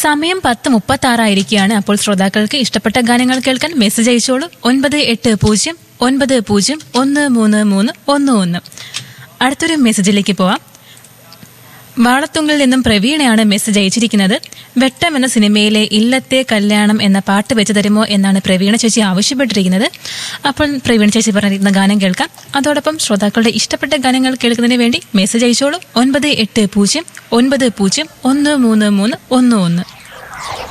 സമയം പത്ത് മുപ്പത്തി ആറായിരിക്കുകയാണ് അപ്പോൾ ശ്രോതാക്കൾക്ക് ഇഷ്ടപ്പെട്ട ഗാനങ്ങൾ കേൾക്കാൻ മെസ്സേജ് അയച്ചോളൂ ഒൻപത് എട്ട് പൂജ്യം ഒൻപത് പൂജ്യം ഒന്ന് മൂന്ന് മൂന്ന് ഒന്ന് ഒന്ന് അടുത്തൊരു മെസ്സേജിലേക്ക് പോവാം വാളത്തുങ്കിൽ നിന്നും പ്രവീണയാണ് മെസ്സേജ് അയച്ചിരിക്കുന്നത് വെട്ടം എന്ന സിനിമയിലെ ഇല്ലത്തെ കല്യാണം എന്ന പാട്ട് വെച്ച് തരുമോ എന്നാണ് പ്രവീണ ചേച്ചി ആവശ്യപ്പെട്ടിരിക്കുന്നത് അപ്പോൾ പ്രവീണ ചേച്ചി പറഞ്ഞിരിക്കുന്ന ഗാനം കേൾക്കാം അതോടൊപ്പം ശ്രോതാക്കളുടെ ഇഷ്ടപ്പെട്ട ഗാനങ്ങൾ കേൾക്കുന്നതിന് വേണ്ടി മെസ്സേജ് അയച്ചോളൂ ഒൻപത് എട്ട് പൂജ്യം ഒൻപത് പൂജ്യം ഒന്ന് മൂന്ന് മൂന്ന് ഒന്ന് ഒന്ന്